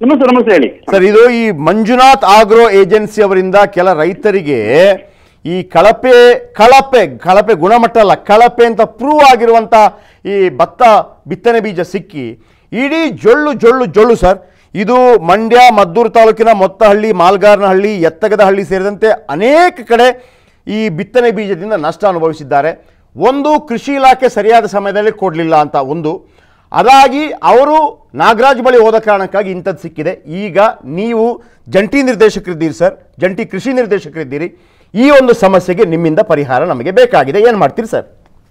ನಮಸ್ತೆ ನಮಸ್ತೆ ಹೇಳಿ ಸರ್ ಇದು ಈ ಮಂಜುನಾಥ್ ಆಗ್ರೋ ಏಜೆನ್ಸಿ ಅವರಿಂದ ಕೆಲ ರೈತರಿಗೆ ಈ ಕಳಪೆ ಕಳಪೆ ಕಳಪೆ ಗುಣಮಟ್ಟ ಅಲ್ಲ ಕಳಪೆ ಅಂತ ಪ್ರೂವ್ ಆಗಿರುವಂಥ ಈ ಭತ್ತ ಬಿತ್ತನೆ ಬೀಜ ಸಿಕ್ಕಿ ಇಡೀ ಜೊಳ್ಳು ಜೊಳ್ಳು ಜೊಳ್ಳು ಸರ್ ಇದು ಮಂಡ್ಯ ಮದ್ದೂರು ತಾಲೂಕಿನ ಮೊತ್ತಹಳ್ಳಿ ಮಾಲ್ಗಾರನಹಳ್ಳಿ ಎತ್ತಗದಹಳ್ಳಿ ಸೇರಿದಂತೆ ಅನೇಕ ಕಡೆ ಈ ಬಿತ್ತನೆ ಬೀಜದಿಂದ ನಷ್ಟ ಅನುಭವಿಸಿದ್ದಾರೆ ಒಂದು ಕೃಷಿ ಇಲಾಖೆ ಸರಿಯಾದ ಸಮಯದಲ್ಲಿ ಕೊಡಲಿಲ್ಲ ಅಂತ ಒಂದು ಅದಾಗಿ ಅವರು ನಾಗರಾಜ್ ಬಳಿ ಹೋದ ಕಾರಣಕ್ಕಾಗಿ ಇಂಥದ್ದು ಸಿಕ್ಕಿದೆ ಈಗ ನೀವು ಜಂಟಿ ನಿರ್ದೇಶಕರಿದ್ದೀರಿ ಸರ್ ಜಂಟಿ ಕೃಷಿ ನಿರ್ದೇಶಕರಿದ್ದೀರಿ ಈ ಒಂದು ಸಮಸ್ಯೆಗೆ ನಿಮ್ಮಿಂದ ಪರಿಹಾರ ನಮಗೆ ಬೇಕಾಗಿದೆ ಏನು ಮಾಡ್ತೀರಿ ಸರ್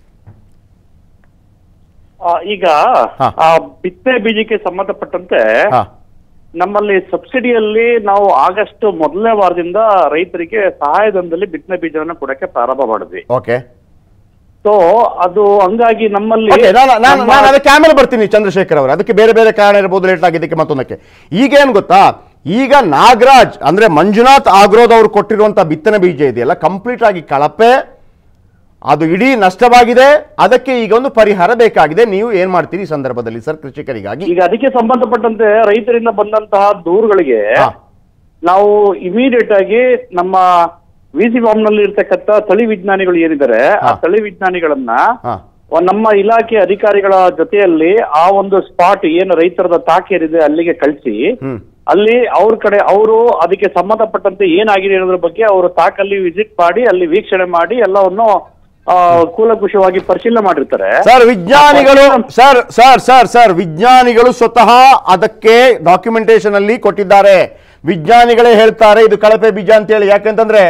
ಆ, ಈಗ ಹಾ. ಆ ಬಿತ್ತನೆ ಬೀಜಕ್ಕೆ ಸಂಬಂಧಪಟ್ಟಂತೆ ಹಾಂ ನಮ್ಮಲ್ಲಿ ಸಬ್ಸಿಡಿಯಲ್ಲಿ ನಾವು ಆಗಸ್ಟ್ ಮೊದಲನೇ ವಾರದಿಂದ ರೈತರಿಗೆ ಸಹಾಯಧನದಲ್ಲಿ ಬಿತ್ತನೆ ಬೀಜವನ್ನ ಕೊಡಕ್ಕೆ ಪ್ರಾರಂಭ ಮಾಡಿದ್ವಿ ಓಕೆ ಸೊ ಅದು ಹಂಗಾಗಿ ನಮ್ಮಲ್ಲಿ ಓಕೆ ನಾನು ನಾನು ನಮ್ಮ- ನಾನು ಅದಕ್ಕೆ ಆಮೇಲೆ ಬರ್ತೀನಿ ಚಂದ್ರಶೇಖರ್ ಅವರು ಅದಕ್ಕೆ ಬೇರೆ ಬೇರೆ ಕಾರಣ ಇರ್ಬೋದು ಲೇಟ್ ಆಗಿದ್ದಕ್ಕೆ ಮತ್ತೊಂದಕ್ಕೆ ಈಗ ಏನು ಗೊತ್ತಾ ಈಗ ನಾಗರಾಜ್ ಅಂದ್ರೆ ಮಂಜುನಾಥ್ ಆಗ್ರೋದವ್ರು ಕೊಟ್ಟಿರುವಂಥ ಬಿತ್ತನೆ ಬೀಜ ಇದೆಯಲ್ಲ ಕಂಪ್ಲೀಟ್ ಆಗಿ ಕಳಪೆ ಅದು ಇಡೀ ನಷ್ಟವಾಗಿದೆ ಅದಕ್ಕೆ ಈಗ ಒಂದು ಪರಿಹಾರ ಬೇಕಾಗಿದೆ ನೀವು ಏನ್ ಮಾಡ್ತೀರಿ ಈ ಸಂದರ್ಭದಲ್ಲಿ ಸರ್ ಕೃಷಿಕರಿಗಾಗಿ ಈಗ ಅದಕ್ಕೆ ಸಂಬಂಧಪಟ್ಟಂತೆ ರೈತರಿಂದ ಬಂದಂತಹ ದೂರುಗಳಿಗೆ ಹಾ. ನಾವು ಇಮಿಡಿಯೇಟ್ ಆಗಿ ನಮ್ಮ ವಿ ಸಿ ಫಾರ್ಮ್ ನಲ್ಲಿ ಇರ್ತಕ್ಕಂಥ ತಳಿ ವಿಜ್ಞಾನಿಗಳು ಏನಿದ್ದಾರೆ ಆ ಹಾ. ತಳಿ ವಿಜ್ಞಾನಿಗಳನ್ನ ಹಾ ಒಂದ್ ನಮ್ಮ ಇಲಾಖೆ ಅಧಿಕಾರಿಗಳ ಜೊತೆಯಲ್ಲಿ ಆ ಒಂದು ಸ್ಪಾಟ್ ಏನು ರೈತರದ ತಾಕೇರಿದೆ ಅಲ್ಲಿಗೆ ಕಳಿಸಿ ಹ್ಮ್ ಅಲ್ಲಿ ಅವ್ರ ಕಡೆ ಅವರು ಅದಕ್ಕೆ ಸಂಬಂಧಪಟ್ಟಂತೆ ಏನಾಗಿದೆ ಅನ್ನೋದ್ರ ಬಗ್ಗೆ ಅವರು ತಾಕಲ್ಲಿ ವಿಸಿಟ್ ಮಾಡಿ ಅಲ್ಲಿ ವೀಕ್ಷಣೆ ಮಾಡಿ ಎಲ್ಲವನ್ನು ಆ, ಕೂಲಂಕುಷವಾಗಿ ಪರಿಶೀಲನೆ ಮಾಡಿರ್ತಾರೆ ಸರ್ ವಿಜ್ಞಾನಿಗಳು ಸರ್ ಸರ್ ಸರ್ ಸರ್ ವಿಜ್ಞಾನಿಗಳು ಸ್ವತಃ ಅದಕ್ಕೆ ಡಾಕ್ಯುಮೆಂಟೇಶನ್ ಅಲ್ಲಿ ಕೊಟ್ಟಿದ್ದಾರೆ ವಿಜ್ಞಾನಿಗಳೇ ಹೇಳ್ತಾರೆ ಇದು ಕಳಪೆ ಬೀಜ ಅಂತ ಹೇಳಿ ಯಾಕಂತಂದ್ರೆ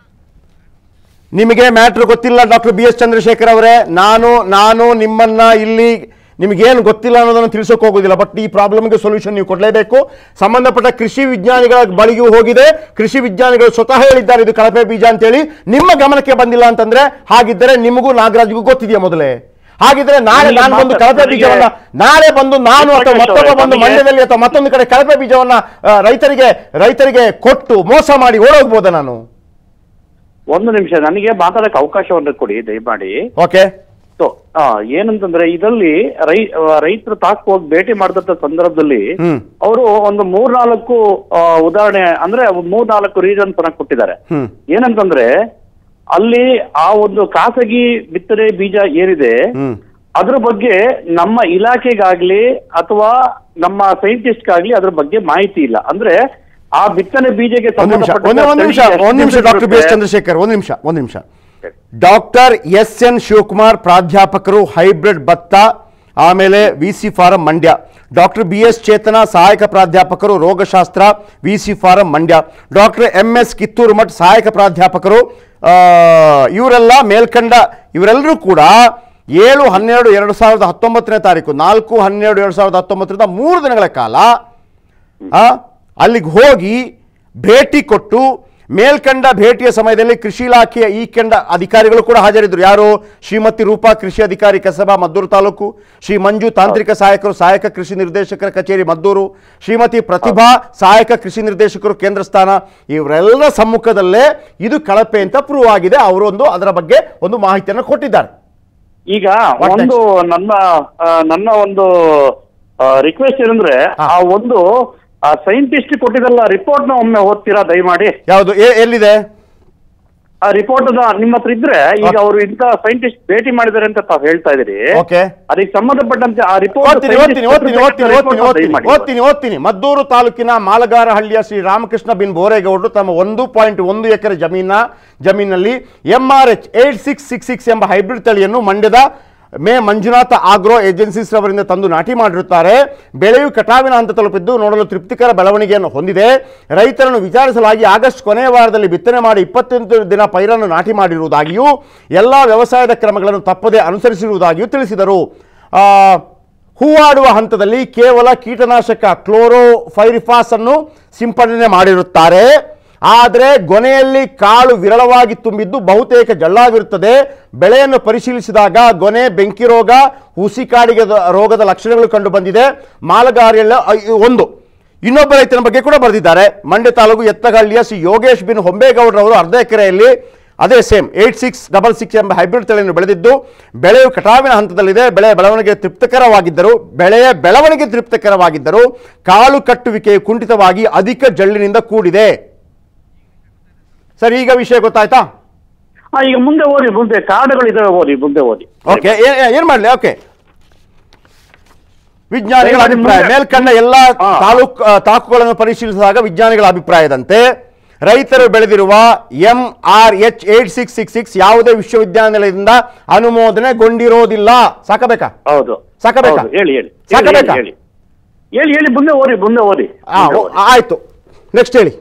ನಿಮಗೆ ಮ್ಯಾಟ್ರ್ ಗೊತ್ತಿಲ್ಲ ಡಾಕ್ಟರ್ ಬಿ ಎಸ್ ಚಂದ್ರಶೇಖರ್ ಅವರೇ ನಾನು ನಾನು ನಿಮ್ಮನ್ನ ಇಲ್ಲಿ ನಿಮಗೇನು ಗೊತ್ತಿಲ್ಲ ಅನ್ನೋದನ್ನು ತಿಳಿಸೋಕೆ ಹೋಗೋದಿಲ್ಲ ಬಟ್ ಈ ಪ್ರಾಬ್ಲಮ್ಗೆ ಸೊಲ್ಯೂಷನ್ ನೀವು ಕೊಡಲೇಬೇಕು ಸಂಬಂಧಪಟ್ಟ ಕೃಷಿ ವಿಜ್ಞಾನಿಗಳ ಬಳಿಗೂ ಹೋಗಿದೆ ಕೃಷಿ ವಿಜ್ಞಾನಿಗಳು ಸ್ವತಃ ಹೇಳಿದ್ದಾರೆ ಇದು ಕಳಪೆ ಬೀಜ ಅಂತೇಳಿ ನಿಮ್ಮ ಗಮನಕ್ಕೆ ಬಂದಿಲ್ಲ ಅಂತಂದ್ರೆ ಹಾಗಿದ್ದರೆ ನಿಮಗೂ ನಾಗರಾಜ್ಗೂ ಗೊತ್ತಿದೆಯಾ ಮೊದಲೇ ಹಾಗಿದ್ರೆ ನಾಳೆ ನನಗೆ ನಾನು ಬಂದು ಮಾತ್ರ- ಕಳಪೆ ನನಗೆ- ಬೀಜವನ್ನ ನಾಳೆ ಬಂದು ನಾನು ಅಥವಾ ಪ್ರಕಾಶ್ ಮತ್ತೊಬ್ಬ ಅವರೇ, ಬಂದು ನಮಗೆ- ಮಂಡ್ಯದಲ್ಲಿ ಅಥವಾ ಮತ್ತೊಂದು ಕಡೆ ಕಳಪೆ ಬೀಜವನ್ನ ಆ, ರೈತರಿಗೆ ರೈತರಿಗೆ ಕೊಟ್ಟು ಮೋಸ ಮಾಡಿ ಓಡೋಗ್ಬೋದಾ ನಾನು ಒಂದು ನಿಮಿಷ ನನಗೆ ಮಾತಾಡಕ್ಕೆ ಅವಕಾಶವನ್ನು ಕೊಡಿ ದಯಮಾಡಿ ಓಕೆ ಸೊ ಏನಂತಂದ್ರೆ ಇದರಲ್ಲಿ ರೈ ರೈತರು ತಾಕ್ ಹೋಗಿ ಭೇಟಿ ಮಾಡಿದಂತ ಸಂದರ್ಭದಲ್ಲಿ ಹ್ಮ್ ಅವರು ಒಂದು ಮೂರ್ನಾಲ್ಕು ಆ, ಉದಾಹರಣೆ ಅಂದ್ರೆ ಮೂರ್ನಾಲ್ಕು ರೀಸನ್ಸ್ ಅನ್ನ ಕೊಟ್ಟಿದ್ದಾರೆ ಹ್ಮ್ ಏನಂತಂದ್ರೆ ಅಲ್ಲಿ ಆ ಒಂದು ಖಾಸಗಿ ಬಿತ್ತನೆ ಬೀಜ ಏನಿದೆ ಹ್ಮ್ ಅದ್ರ ಬಗ್ಗೆ ನಮ್ಮ ಇಲಾಖೆಗಾಗ್ಲಿ ಅಥವಾ ನಮ್ಮ ಸೈಂಟಿಸ್ಟ್ಗಾಗ್ಲಿ ಅದ್ರ ಬಗ್ಗೆ ಮಾಹಿತಿ ಇಲ್ಲ ಅಂದ್ರೆ ಆ ಬಿತ್ತನೆ ಬೀಜಕ್ಕೆ ಒಂದ್ ನಿಮಿಷ ಒಂದ್ ಒಂದ್ ನಿಮಿಷ ಒಂದ್ ನಿಮಿಷ ಡಾಕ್ಟರ್ ಬಿ ಎಸ್ ಚಂದ್ರಶೇಖರ್ ಒಂದ್ ನಿಮಿಷ ಒಂದ್ ನಿಮಿಷ ಡಾಕ್ಟರ್ ಎಸ್ ಎನ್ ಶಿವಕುಮಾರ್ ಪ್ರಾಧ್ಯಾಪಕರು ಹೈಬ್ರಿಡ್ ಭತ್ತ ಆಮೇಲೆ V C farm Mandya doctor B S Chetana ಸಹಾಯಕ ಪ್ರಾಧ್ಯಾಪಕರು ರೋಗಶಾಸ್ತ್ರ V C farm Mandya doctor M S Kittur Math ಸಹಾಯಕ ಪ್ರಾಧ್ಯಾಪಕರು ಆ, ಇವರೆಲ್ಲ ಮೇಲ್ಕಂಡ ಇವರೆಲ್ಲರೂ ಕೂಡ ಏಳು ಹನ್ನೆರಡು ಎರಡು ಸಾವಿರದ ಹತ್ತೊಂಬತ್ತನೇ ತಾರೀಕು ನಾಲ್ಕು ಹನ್ನೆರಡು ಎರಡು ಸಾವಿರದ ಹತ್ತೊಂಬತ್ತರಿಂದ ಮೂರು ದಿನಗಳ ಕಾಲ ಆ, ಅಲ್ಲಿಗೆ ಹೋಗಿ ಭೇಟಿ ಕೊಟ್ಟು ಮೇಲ್ಕಂಡ ಭೇಟಿಯ ಸಮಯದಲ್ಲಿ ಕೃಷಿ ಇಲಾಖೆಯ ಈ ಕಂಡ ಅಧಿಕಾರಿಗಳು ಕೂಡ ಹಾಜರಿದ್ದರು ಯಾರು ಶ್ರೀಮತಿ ರೂಪಾ ಕೃಷಿ ಅಧಿಕಾರಿ ಕಸಬಾ ಮದ್ದೂರು ತಾಲೂಕು ಶ್ರೀ ಮಂಜು ತಾಂತ್ರಿಕ ಸಹಾಯಕರು ಸಹಾಯಕ ಕೃಷಿ ನಿರ್ದೇಶಕರ ಕಚೇರಿ ಮದ್ದೂರು ಶ್ರೀಮತಿ ಪ್ರತಿಭಾ ಸಹಾಯಕ ಕೃಷಿ ನಿರ್ದೇಶಕರು ಕೇಂದ್ರ ಸ್ಥಾನ ಇವರೆಲ್ಲರ ಸಮ್ಮುಖದಲ್ಲೇ ಇದು ಕಳಪೆ ಅಂತ ಪ್ರೂವ್ ಆಗಿದೆ ಅವರು ಒಂದು ಅದರ ಬಗ್ಗೆ ಒಂದು ಮಾಹಿತಿಯನ್ನು ಕೊಟ್ಟಿದ್ದಾರೆ ಈಗ What next? ಒಂದು ನನ್ನ ಆ, ನನ್ನ ಒಂದು ರಿಕ್ವೆಸ್ಟ್ ಏನಂದ್ರೆ ಹಾ. ಆ ಒಂದು ಸೈಂಟಿಸ್ಟ್ ಕೊಟ್ಟಿದ್ದಲ್ಲ ರಿಪೋರ್ಟ್ ನ ಒಮ್ಮೆ ಓದ್ತೀರಾ ದಯಮಾಡಿ ಯಾವುದು ಎ- ಎಲ್ಲಿದೆ ಆ ರಿಪೋರ್ಟ್ ನಿಮ್ಮ ಹತ್ರ ಇದ್ರೆ ಈಗ Okay. ಅವರು ಇಂತ ಸೈಂಟಿಸ್ಟ್ ಭೇಟಿ ಮಾಡಿದ್ದಾರೆ ಅಂತ ತಾವು ಹೇಳ್ತಾ ಇದೀರಿ ಓಕೆ ಅದಕ್ಕೆ ಸಂಬಂಧಪಟ್ಟಂತೆ ಆ ರಿಪೋರ್ಟ್ ಓದ್ತೀನಿ ಓದ್ತೀನಿ ಓದ್ತೀನಿ ಓದ್ತೀನಿ ಓದ್ತೀನಿ ಓದ್ತೀನಿ ಓದ್ತೀನಿ ಓದ್ತೀನಿ ಮದ್ದೂರು ತಾಲೂಕಿನ ಮಾಲಗಾರಹಳ್ಳಿಯ ಶ್ರೀ ರಾಮಕೃಷ್ಣ ಬಿನ್ ಬೋರೇಗೌಡರು ತಮ್ಮ ಒಂದು ಪಾಯಿಂಟ್ ಒಂದು ಎಕರೆ ಜಮೀನ ಜಮೀನಲ್ಲಿ M R H eight six six six ಎಂಬ ಹೈಬ್ರಿಡ್ ತಳಿಯನ್ನು ಮಂಡ್ಯದ ಮೇ ಮಂಜುನಾಥ ಆಗ್ರೋ ಏಜೆನ್ಸೀಸ್ ರವರಿಂದ ತಂದು ನಾಟಿ ಮಾಡಿರುತ್ತಾರೆ ಬೆಳೆಯು ಕಟಾವಿನ ಹಂತ ತಲುಪಿದ್ದು ನೋಡಲು ತೃಪ್ತಿಕರ ಬೆಳವಣಿಗೆಯನ್ನು ಹೊಂದಿದೆ ರೈತರನ್ನು ವಿಚಾರಿಸಲಾಗಿ ಆಗಸ್ಟ್ ಕೊನೆಯ ವಾರದಲ್ಲಿ ಬಿತ್ತನೆ ಮಾಡಿ ಇಪ್ಪತ್ತೆಂಟು ದಿನ ಪೈರನ್ನು ನಾಟಿ ಮಾಡಿರುವುದಾಗಿಯೂ ಎಲ್ಲ ವ್ಯವಸಾಯದ ಕ್ರಮಗಳನ್ನು ತಪ್ಪದೆ ಅನುಸರಿಸಿರುವುದಾಗಿಯೂ ತಿಳಿಸಿದರು ಆ, ಹೂವಾಡುವ ಹಂತದಲ್ಲಿ ಕೇವಲ ಕೀಟನಾಶಕ ಕ್ಲೋರೋಫೈರಿಫಾಸ್ ಅನ್ನು ಸಿಂಪಡಣೆ ಮಾಡಿರುತ್ತಾರೆ ಆದರೆ ಗೊನೆಯಲ್ಲಿ ಕಾಳು ವಿರಳವಾಗಿ ತುಂಬಿದ್ದು ಬಹುತೇಕ ಜಳ್ಳಾಗಿರುತ್ತದೆ ಬೆಳೆಯನ್ನು ಪರಿಶೀಲಿಸಿದಾಗ ಗೊನೆ ಬೆಂಕಿ ರೋಗ ಹುಸಿಕಾಡಿಗೆ ರೋಗದ ಲಕ್ಷಣಗಳು ಕಂಡು ಬಂದಿದೆ ಮಾಲಗಾರಿಯಲ್ಲಿ ಐ- ಒಂದು ಇನ್ನೊಬ್ಬ ರೈತನ ಬಗ್ಗೆ ಕೂಡ ಬರೆದಿದ್ದಾರೆ ಮಂಡ್ಯ ತಾಲೂಕು ಎತ್ತಗಳ್ಳಿಯ ಶ್ರೀ ಯೋಗೇಶ್ ಬಿನ್ ಹೊಂಬೇಗೌಡರವರು ಅರ್ಧ ಎಕರೆಯಲ್ಲಿ ಅದೇ same eight six double six ಎಂಬ ಹೈಬ್ರಿಡ್ ತಳಿಯನ್ನು ಬೆಳೆದಿದ್ದು ಬೆಳೆಯು ಕಟಾವಿನ ಹಂತದಲ್ಲಿದೆ ಬೆಳೆಯ ಬೆಳವಣಿಗೆ ತೃಪ್ತಿಕರವಾಗಿದ್ದರು ಬೆಳೆಯ ಬೆಳವಣಿಗೆ ತೃಪ್ತಿಕರವಾಗಿದ್ದರು ಕಾಳು ಕಟ್ಟುವಿಕೆ ಕುಂಠಿತವಾಗಿ ಅಧಿಕ ಜಳ್ಳಿನಿಂದ ಕೂಡಿದೆ ಸರ್ ಈಗ ವಿಷಯ ಗೊತ್ತಾಯ್ತಾ ಹಾ ಈಗ ಮುಂದೆ ಓದಿ ಮುಂದೆ ಕಾರ್ಡ್ಗಳಿದಾವೆ ಓದಿ ಮುಂದೆ ಓದಿ ಓಕೆ ಏನ್ ಮಾಡ್ಲಿ ಓಕೆ ವಿಜ್ಞಾನಿಗಳ ದಯಮಾಡಿ ಅಭಿಪ್ರಾಯ ಮುಂದೆ- ಮೇಲ್ಕಂಡ ಎಲ್ಲ ಹಾ. ತಾಲೂಕು ಆ, ತಾಕುಗಳನ್ನು ಪರಿಶೀಲಿಸಿದಾಗ ವಿಜ್ಞಾನಿಗಳ ಅಭಿಪ್ರಾಯದಂತೆ ರೈತರು ಬೆಳೆದಿರುವ M R H eight six six six ಯಾವುದೇ ವಿಶ್ವವಿದ್ಯಾನಿಲಯದಿಂದ ಅನುಮೋದನೆಗೊಂಡಿರೋದಿಲ್ಲ ಸಾಕಬೇಕಾ ಹೌದು ಸಾಕಬೇಕಾ? ಹೌದು, ಹೇಳಿ ಹೇಳಿ ಸಾಕಬೇಕಾ? ಹೇಳಿ ಹೇಳಿ ಹೇಳಿ ಮುಂದೆ ಓದಿ ಮುಂದೆ ಓದಿ ಆ, ಮುಂದೆ ಓ, ಓದಿ. ಆಯ್ತು ನೆಕ್ಸ್ಟ್ ಹೇಳಿ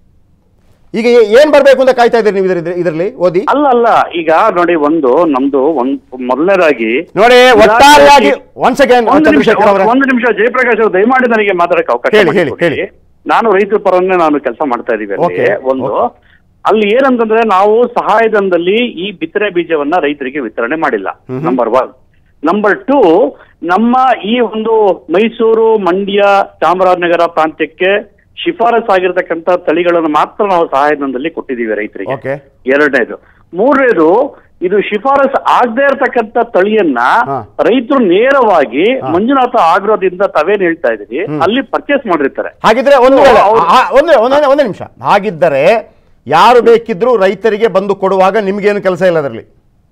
ಈಗ ಏ- ಏನ್ ಬರ್ಬೇಕು ಅಂತ ಕಾಯ್ತಾ ಇದ್ದೀರಿ ನೀವು ಇದರ- ಇದರಲ್ಲಿ ಓದಿ ಅಲ್ಲ ಅಲ್ಲ ಈಗ ನೋಡಿ ಒಂದು ನಮ್ದು ಒಂದ್ ಮೊದಲನೇದಾಗಿ ನೋಡಿ ಒಟ್ಟಾರೆಯಾಗಿ ಒನ್ಸ್ ಅಗೇನ್ ಒಂದು ನಿಮಿಷ ಚಂದ್ರಶೇಖರ್ ಅವರೇ ಒಂದು ನಿಮಿಷ ಜಯಪ್ರಕಾಶ್ ಅವರು ದಯಮಾಡಿ ನನಗೆ ಮಾತಾಡಕ್ಕೆ ಅವಕಾಶ ಹೇಳಿ, ಹೇಳಿ, ಮಾಡಿಕೊಡಿ. ಹೇಳಿ. ನಾನು ರೈತರ ಪರವನ್ನೇ ನಾನು ಕೆಲಸ ಮಾಡ್ತಾ ಇದೀವಿ ಅಲ್ಲಿ Okay, ಒಂದು okay. ಅಲ್ಲಿ ಏನಂತಂದ್ರೆ ನಾವು ಸಹಾಯಧನದಲ್ಲಿ ಈ ಬಿತ್ತನೆ ಬೀಜವನ್ನ ರೈತರಿಗೆ ವಿತರಣೆ ಮಾಡಿಲ್ಲ ನಂಬರ್ ಒನ್ ನಂಬರ್ ಟೂ ನಮ್ಮ ಈ ಒಂದು ಮೈಸೂರು ಮಂಡ್ಯ ಚಾಮರಾಜನಗರ ಪ್ರಾಂತ್ಯಕ್ಕೆ ಶಿಫಾರಸ್ ಆಗಿರ್ತಕ್ಕಂಥ ತಳಿಗಳನ್ನು ಮಾತ್ರ ನಾವು ಸಹಾಯಧನದಲ್ಲಿ ಕೊಟ್ಟಿದ್ದೀವಿ ರೈತರಿಗೆ ಓಕೆ ಎರಡನೇದು ಮೂರನೇದು ಇದು ಶಿಫಾರಸ್ ಆಗದೆ ಇರತಕ್ಕಂತ ತಳಿಯನ್ನ ಹಾ. ರೈತರು ನೇರವಾಗಿ ಮಂಜುನಾಥ ಆಗ್ರೋದಿಂದ ತಾವೇನ್ ಹೇಳ್ತಾ ಇದೀರಿ ಅಲ್ಲಿ ಪರ್ಚೇಸ್ ಮಾಡಿರ್ತಾರೆ ಹಾಗಿದ್ರೆ ಒಂದು So, ವೇಳೆ ಅವ್ರು- ಆ- ಒಂದೇ ಒಂದೇ ಒಂದೇ ನಿಮಿಷ ಹಾಗಿದ್ದರೆ ಯಾರು ಬೇಕಿದ್ರು ರೈತರಿಗೆ ಬಂದು ಕೊಡುವಾಗ ನಿಮ್ಗೇನು ಕೆಲಸ ಇಲ್ಲ ಅದರಲ್ಲಿ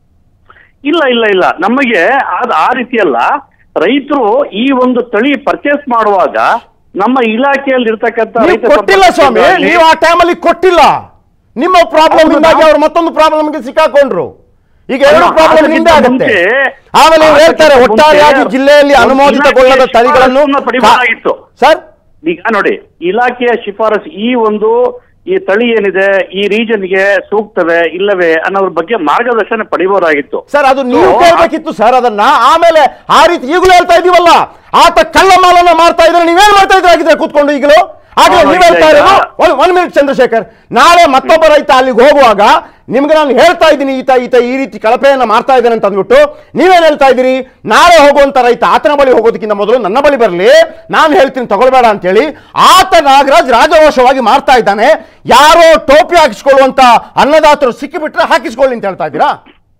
ಇಲ್ಲ ಇಲ್ಲ ಇಲ್ಲ ನಮಗೆ ಅದ್ ಆ ರೀತಿ ಅಲ್ಲ ರೈತರು ಈ ಒಂದು ತಳಿ ಪರ್ಚೇಸ್ ಮಾಡುವಾಗ ನಮ್ಮ ಇಲಾಖೆಯಲ್ಲಿ ಇರ್ತಕ್ಕಂಥ ನೀವು ರೈತ ಕೊಟ್ಟಿಲ್ಲ ಸ್ವಾಮಿ ಸಂಪರ್ಕದಲ್ಲಿ- ನೀವು ಆ ಟೈಮಲ್ಲಿ ಕೊಟ್ಟಿಲ್ಲ ನಿಮ್ಮ ಪ್ರಾಬ್ಲಮ್ ಹೌದು, ಇಂದಾಗಿ ನಾವು- ಅವ್ರು ಮತ್ತೊಂದು ಪ್ರಾಬ್ಲಮ್ಗೆ ಸಿಕ್ಕಾಕೊಂಡ್ರು ಈಗ ಎರಡು ಅಲ್ಲ, ಪ್ರಾಬ್ಲಮ್ ಅದಕ್ಕಿಂತ ನಿಂದೆ ಆಗುತ್ತೆ ಮುಂಚೆ- ಆಮೇಲೆ ಇವ್ರು ಹೇಳ್ತಾರೆ ಅದಕ್ಕಿಂತ ಒಟ್ಟಾರೆಯಾಗಿ ಮುಂಚೆ ಜಿಲ್ಲೆಯಲ್ಲಿ ಒಂದು ಅನುಮೋದಿತಗೊಳ್ಳದ ಇಲಾಖೆಯ ತಳಿಗಳನ್ನು ಶಿಫಾರಸನ್ನ ಪಡಿಬೋದಾಗಿತ್ತು. ಸರ್ ಈಗ ನೋಡಿ ಇಲಾಖೆಯ ಶಿಫಾರಸ್ ಈ ಒಂದು ಈ ತಳಿ ಏನಿದೆ ಈ ರೀಜನ್ಗೆ ಸೂಕ್ತವೇ ಇಲ್ಲವೇ ಅನ್ನೋದ್ರ ಬಗ್ಗೆ ಮಾರ್ಗದರ್ಶನ ಪಡಿಬೋದಾಗಿತ್ತು ಸರ್ ಅದು ನೀವು So, ಕೇಳ್ಬೇಕಿತ್ತು ಸರ್ ಅದನ್ನ ಆಮೇಲೆ ಆ ರೀತಿ ಈಗಲೂ ಹೇಳ್ತಾ ಇದೀವಲ್ಲ ಆತ ಕಳ್ಳ ಮಾಲನ್ನ ಮಾಡ್ತಾ ಇದ್ರೆ ನೀವೇನ್ ಮಾಡ್ತಾ ಇದ್ರೆ ಆಗಿದ್ರೆ ಕೂತ್ಕೊಂಡು ಈಗಲೂ ಆಗ್ಲೇ ಹೌದು, ನೀವ್ ಹೇಳ್ತಾ ಈಗ- ಇರೋದು ಒಂದ್ ಒಂದ್ ಮಿನಿಟ್ ಚಂದ್ರಶೇಖರ್ ನಾಳೆ ಮತ್ತೊಬ್ಬ ರೈತ ಅಲ್ಲಿಗೆ ಹೋಗುವಾಗ ನಿಮ್ಗೆ ನಾನು ಹೇಳ್ತಾ ಇದ್ದೀನಿ ಈತ ಈತ ಈ ರೀತಿ ಕಳಪೆಯನ್ನ ಮಾಡ್ತಾ ಇದ್ದಾನೆ ಅಂತ ಅಂದ್ಬಿಟ್ಟು ನೀವೇನ್ ಹೇಳ್ತಾ ಇದ್ದೀರಿ ನಾಳೆ ಹೋಗುವಂತ ರೈತ ಆತನ ಬಳಿ ಹೋಗೋದಕ್ಕಿಂತ ಮೊದಲು ನನ್ನ ಬಳಿ ಬರಲಿ ನಾನು ಹೇಳ್ತೀನಿ ತಗೊಳ್ಬೇಡ ಅಂತೇಳಿ ಆತ ನಾಗರಾಜ್ ರಾಜವಶವಾಗಿ ಮಾಡ್ತಾ ಇದ್ದಾನೆ ಯಾರೋ ಟೋಪಿ ಹಾಕಿಸ್ಕೊಳ್ಳುವಂತ ಅನ್ನದಾತರು ಸಿಕ್ಕಿಬಿಟ್ರೆ ಹಾಕಿಸ್ಕೊಳ್ಳಿ ಅಂತ ಹೇಳ್ತಾ ಇದ್ದೀರಾ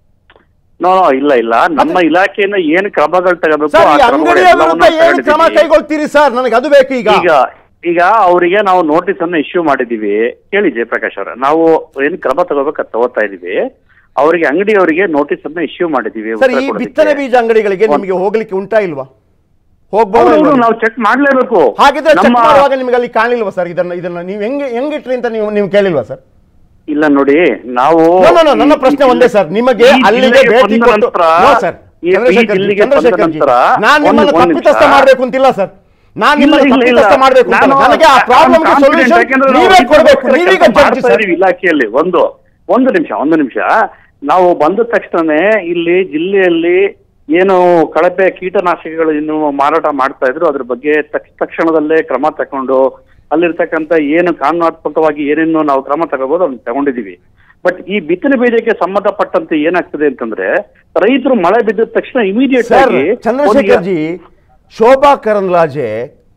ನೋ ನೋ, ಇಲ್ಲ ಇಲ್ಲ ನಮ್ಮ ಇಲಾಖೆಯಿಂದ ಏನ್ ಕ್ರಮಗಳು ತಗೋಬೇಕು ಸರ್ ಆ ಈ ಕ್ರಮಗಳು ಅಂಗಡಿಯ ಎಲ್ಲವನ್ನೂ ವಿರುದ್ಧ ಏನು ಕ್ರಮ ತಗೊಂಡಿದ್ದೀವಿ. ಕೈಗೊಳ್ತೀರಿ ಸರ್ ನನಗೆ ಅದು ಬೇಕು ಈಗ ಈಗ ಈಗ ಅವರಿಗೆ ನಾವು ನೋಟಿಸ್ ಅನ್ನು ಇಶ್ಯೂ ಮಾಡಿದೀವಿ ಕೇಳಿ ಜಯಪ್ರಕಾಶ್ ಅವರ ನಾವು ಏನ್ ಕ್ರಮ ತಗೋಬೇಕು ಅದ್ ತಗೋತಾ ಇದೀವಿ ಅವರಿಗೆ ಅಂಗಡಿಯವರಿಗೆ ನೋಟಿಸ್ ಅನ್ನು ಇಶ್ಯೂ ಮಾಡಿದೀವಿ ಸರ್ ಉತ್ತರ ಈ ಕೊಡೋದಕ್ಕೆ. ಬಿತ್ತನೆ ಬೀಜ ಅಂಗಡಿಗಳಿಗೆ ನಿಮಗೆ ಹೋಗ್ಲಿಕ್ಕೆ ಉಂಟಾ ಇಲ್ವಾ ಹೌದು, ಹೋಗ್ಬೋದು ಹೌದು, ನಾವು ಚೆಕ್ ಮಾಡ್ಲೇಬೇಕು ಹಾಗಿದ್ರೆ ಚೆಕ್ ನಮ್ಮ ಮಾಡುವಾಗ ನಿಮಗೆ ಅಲ್ಲಿ ಕಾಣಿಲ್ವಾ ಸರ್ ಇದನ್ನ ಇದನ್ನ ನೀವು ಹೆಂಗೆ ಹೆಂಗಿಟ್ರಿ ಅಂತ ನೀವು ನೀವು ಕೇಳಿಲ್ವಾ ಸರ್ ಇಲ್ಲ ನೋಡಿ ನಾವು No, no, no, ನನ್ನ ಈ- ಪ್ರಶ್ನೆ ಈ ಒಂದೇ ಸರ್ ನಿಮಗೆ ಈ ಅಲ್ಲಿಗೆ ಜಿಲ್ಲೆಗೆ ಭೇಟಿ ಬಂದ ಕೊಟ್ಟು ನಂತರ, No, sir. ಈ- ಈ ಚಂದ್ರಶೇಖರ್ ಜಿ, ಜಿಲ್ಲೆಗೆ ಬಂದ ಚಂದ್ರಶೇಖರ್ ಜಿ, ನಂತರ ನಾನ್ ಒಂದು- ನಿಮ್ಮನ್ನ ಒಂದು ತಪ್ಪಿತಸ್ಥ ನಿಮಿಷ. ಮಾಡ್ಬೇಕು ಅಂತಿಲ್ಲ ಸರ್ ನಾನ್ ಇಲ್ಲ, ನಿಮ್ಮನ್ನ ಇಲ್ಲ, ಇಲ್ಲ. ತಪ್ಪಿತಸ್ಥ ಮಾಡ್ಬೇಕು ಅಂತ ನಾನು ನನಗೆ ಆ I'm ಪ್ರಾಬ್ಲಮ್ಗೆ confident ಸೊಲ್ಯೂಷನ್ ಯಾಕೆಂದ್ರೆ ನಾವು ನೀವೇ ಈ ಕೊಡ್ಬೇಕು ಕೆಲಸ ನೀವೀಗ ಮಾಡ್ತಾ ಜಡ್ಜಿ ಸರ್ ಇದೀವಿ ಇಲಾಖೆಯಲ್ಲಿ ಒಂದು ಒಂದು ನಿಮಿಷ ಒಂದು ನಿಮಿಷ ನಾವು ಬಂದ ತಕ್ಷಣನೇ ಇಲ್ಲಿ ಜಿಲ್ಲೆಯಲ್ಲಿ ಏನು ಕಳಪೆ ಕೀಟನಾಶಕಗಳು ಇನ್ನು ಮಾರಾಟ ಮಾಡ್ತಾ ಇದ್ರು ಅದ್ರ ಬಗ್ಗೆ ತಕ್ಷ- ತಕ್ಷಣದಲ್ಲೇ ಕ್ರಮ ತಕೊಂಡು ಅಲ್ಲಿರ್ತಕ್ಕಂಥ ಏನು ಕಾನೂನಾತ್ಮಕವಾಗಿ ಏನೇನು ನಾವು ಕ್ರಮ ತಗೋಬಹುದು ಅದನ್ನ ತಗೊಂಡಿದೀವಿ ಬಟ್ ಈ ಬಿತ್ತನೆ ಬೀಜಕ್ಕೆ ಸಂಬಂಧಪಟ್ಟಂತೆ ಏನಾಗ್ತದೆ ಅಂತಂದ್ರೆ ರೈತರು ಮಳೆ ಬಿದ್ದ ತಕ್ಷಣ ಇಮಿಡಿಯೇಟ್ ಸರ್ ಆಗಿ ಚಂದ್ರಶೇಖರ್ ಜಿ ಶೋಭಾ ಕರಂದ್ಲಾಜೆ